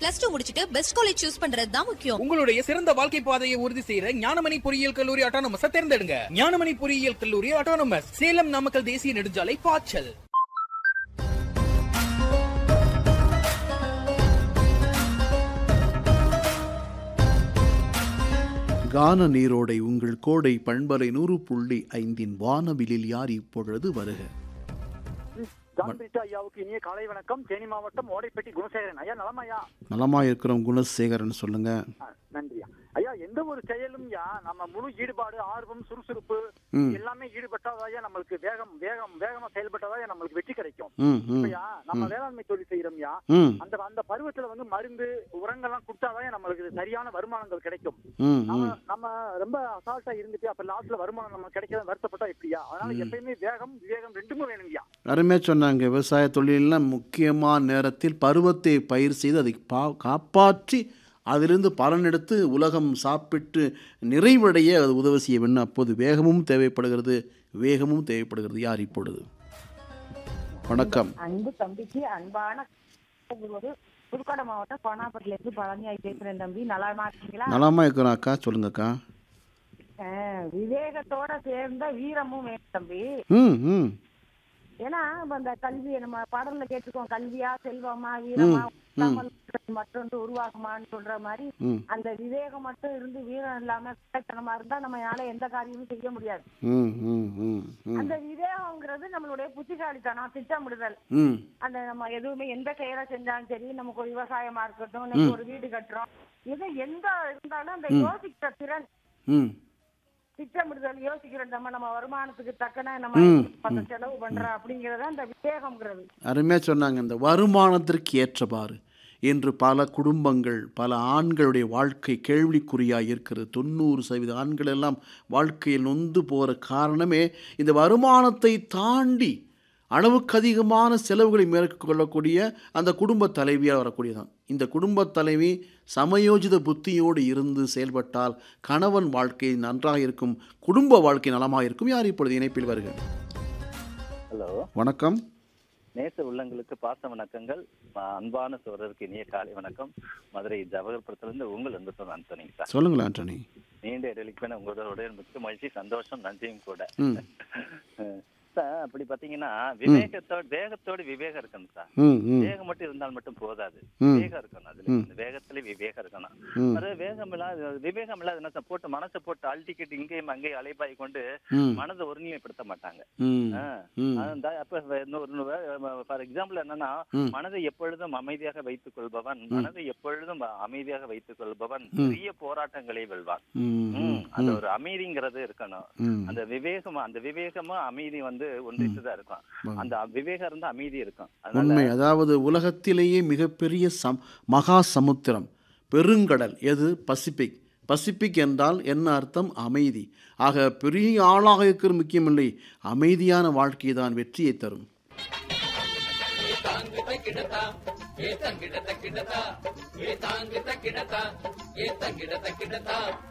Plus two முடிச்சிட்டு best college choose பண்றது தான் முக்கியம் உங்களுடைய சிறந்த வாழ்க்கை பாதையை உறுதி செய்யற ஞானமணி பொறியியல் கல்லூரி ஆட்டோனமஸ் தேர்ந்தெடுங்க ஞானமணி பொறியியல் கல்லூரி ஆட்டோனமஸ் சேலம் நாமக்கல் தேசிய நெடுஞ்சாலை பாய்ச்சல் கான நீரோடை உங்கள் கோடை பண்பலை நூறு புள்ளி ஐந்தின் வானவிலில் யார் இப்பொழுது வருக ஜான் பீட்டா ஐயாவுக்கு இனிய காலை வணக்கம் தேனி மாவட்டம் ஓடைப்பட்டி குணசேகரன் ஐயா நலமையா நலமா இருக்கிறோம் குணசேகரன் சொல்லுங்க நன்றியா ஐயா எந்த ஒரு செயலும் யா நம்ம முழு ஈடுபாடு ஆர்வம் சுறுசுறுப்பு ம். எல்லாமே ஈடுபட்டாதாயா நம்மளுக்கு வேகம் வேகம் வேகமா செயல்பட்டாதான் நம்மளுக்கு வெற்றி கிடைக்கும் ம் ம் இப்பயா நம்ம வேளாண்மை தொழில் செய்யறோம்யா ம் அந்த அந்த பருவத்துல வந்து மருந்து உரங்கள்லாம் கொடுத்தாதான் நம்மளுக்கு சரியான வருமானங்கள் கிடைக்கும் ம் நம்ம ம் நம்ம ரொம்ப அசால்ட்டா இருந்துட்டு அப்ப லாஸ்ட்ல வருமானம் நம்ம கிடைக்காத வருத்தப்பட்டா எப்படியா அதனால எப்பயுமே வேகம் விவேகம் ரெண்டுமே வேணும்யா அருமையா சொன்னாங்க விவசாய தொழிலில் முக்கியமான நேரத்தில் பருவத்தை பயிர் செய்து அதை பா காப்பாற்றி அதிலிருந்து பலன் எடுத்து உலகம் சாப்பிட்டு நிறைவடைய அது உதவி செய்ய வேண்டும் அப்போது வேகமும் தேவைப்படுகிறது வேகமும் தேவைப்படுகிறது யார் இப்பொழுது வணக்கம் அன்பு தம்பிக்கு அன்பான ஒரு புதுக்கோட்டை மாவட்டம் கோனாப்பட்டில இருந்து பழனி ஆகி பேசுறேன் தம்பி நலமா இருக்கீங்களா நலமா இருக்கிறோம் அக்கா சொல்லுங்க அக்கா ஆஹ், விவேகத்தோட சேர்ந்த வீரமும் வேணும் தம்பி ம் ம் ஏன்னா இப்ப இந்த கல்வியை நம்ம பாடல்ல கேட்டுக்கோம் கல்வியா செல்வமா வீரமா உத்தமல் மற்றொன்று உருவாகுமான்னு சொல்ற மாதிரி ம். அந்த விவேகம் மட்டும் இருந்து வீரம் இல்லாம கட்டணமா இருந்தா நம்மளால எந்த காரியமும் செய்ய முடியாது ம் ம் ம் ம் அந்த விவேகம்ங்கிறது நம்மளுடைய புத்திசாலித்தனம் திட்டமிடுதல் ம் அந்த நம்ம எதுவுமே எந்த செயலை செஞ்சாலும் சரி நமக்கு ஒரு விவசாயமா இருக்கட்டும் நமக்கு ஒரு வீடு கட்டுறோம் இது எந்த இருந்தாலும் அந்த யோசிக்கிற திறன் ம் திட்டமிடுதல் யோசிக்கிற நம்ம நம்ம வருமானத்துக்கு தக்கன நம்ம அந்த செலவு பண்றோம் அப்படிங்கறது அந்த விவேகம்ங்கிறது அருமையாக சொன்னாங்க இந்த வருமானத்திற்கு ஏற்றவாறு இன்று பல குடும்பங்கள் பல ஆண்களுடைய வாழ்க்கை கேள்விக்குறியாக இருக்கிறது தொண்ணூறு சதவீத ஆண்கள் எல்லாம் வாழ்க்கையில் நொந்து போகிற காரணமே இந்த வருமானத்தை தாண்டி அளவுக்கு அதிகமான செலவுகளை மேற்கொள்ளக்கூடிய அந்த குடும்ப தலைவியாக வரக்கூடியதான் இந்த குடும்ப தலைவி சமயோஜித புத்தியோடு இருந்து செயல்பட்டால் கணவன் வாழ்க்கை நன்றாக இருக்கும் குடும்ப வாழ்க்கை நலமாக இருக்கும் யார் இப்பொழுது இணைப்பில் வருக ஹலோ வணக்கம் நேச உள்ளங்களுக்கு பாச வணக்கங்கள் அஹ் அன்பான சோழருக்கு இனிய காலை வணக்கம் மதுரை ஜவஹர்புரத்திலிருந்து உங்கள் அன்பு சொன்ன அந்தோனிங்க சார் சொல்லுங்கள் ஆண்டனி நீண்ட இடைவெளிக்கு பின்ன உங்களோட மிக்க மகிழ்ச்சி சந்தோஷம் நன்றியும் கூட ம் அஹ் சார் அப்படி பாத்தீங்கன்னா விவேகத்தோட வேகத்தோட விவேகம் இருக்கணும் சார் ம் ம் வேகம் மட்டும் இருந்தால் மட்டும் போதாது ம். வேகம் இருக்கணும் அதுல இந்த வேகத்துல விவேகம் இருக்கணும் ம். அது வேகம் இல்லாத விவேகம் இல்லாத என்ன சார் போட்டு மனசை போட்டு அல்டிக்கெட் இங்கேயும் அங்கேயும் அலைபாய் கொண்டு ம் மனதை ஒருநிலைப்படுத்த மாட்டாங்க ம் ஆ. ம் அந்த அப்ப ஃபார் எக்ஸாம்பிள் என்னன்னா ம். மனதை எப்பொழுதும் அமைதியாக வைத்துக் கொள்பவன் மனதை எப்பொழுதும் அமைதியாக வைத்துக் கொள்பவன் பெரிய போராட்டங்களை வெல்வான் ம் ம், அந்த ஒரு அமைதிங்கிறது இருக்கணும் ம் அந்த விவேகம் அந்த விவேகமும் அமைதி வந்து ஒன்றிட்டுதான் இருக்கும் அந்த விவேகம் இருந்தா அமைதி இருக்கும் அதனால உண்மை அதாவது உலகத்திலேயே மிகப்பெரிய சம் மகா சமுத்திரம் பெருங்கடல் எது பசிபிக் பசிபிக் என்றால் என்ன அர்த்தம் அமைதி ஆக பெரிய ஆளாக இருக்கிற முக்கியமில்லை அமைதியான வாழ்க்கை தான் வெற்றியை தரும் ஏ தங்கிட தக்கிடதா ஏ தாங்கு தக்கிடதா ஏ தங்கிட தக்கிடதா